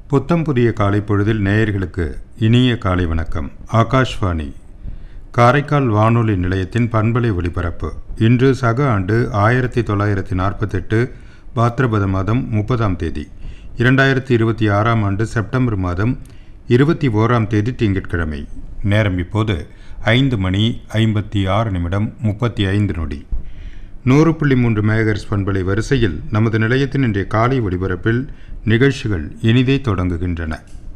புத்தம் புதிய காலை பொழுதில் நேயர்களுக்கு இனிய காலை வணக்கம் ஆகாஷ்வாணி காரைக்கால் வானொலி நிலையத்தின் பண்பலை ஒலிபரப்பு இன்று சக ஆண்டு ஆயிரத்தி தொள்ளாயிரத்தி நாற்பத்தெட்டு பாத்ரபத மாதம் முப்பதாம் தேதி இரண்டாயிரத்தி இருபத்தி ஆறாம் ஆண்டு செப்டம்பர் மாதம் இருபத்தி ஓராம் தேதி திங்கட்கிழமை நேரம் இப்போது ஐந்து மணி ஐம்பத்தி ஆறு நிமிடம் முப்பத்தி ஐந்து நொடி நூறு புள்ளி மூன்று மேகர்ஸ் பண்பலை வரிசையில் நமது நிலையத்தின் இன்றைய காலை ஒலிபரப்பில் நிகழ்ச்சிகள் இனிதே தொடங்குகின்றன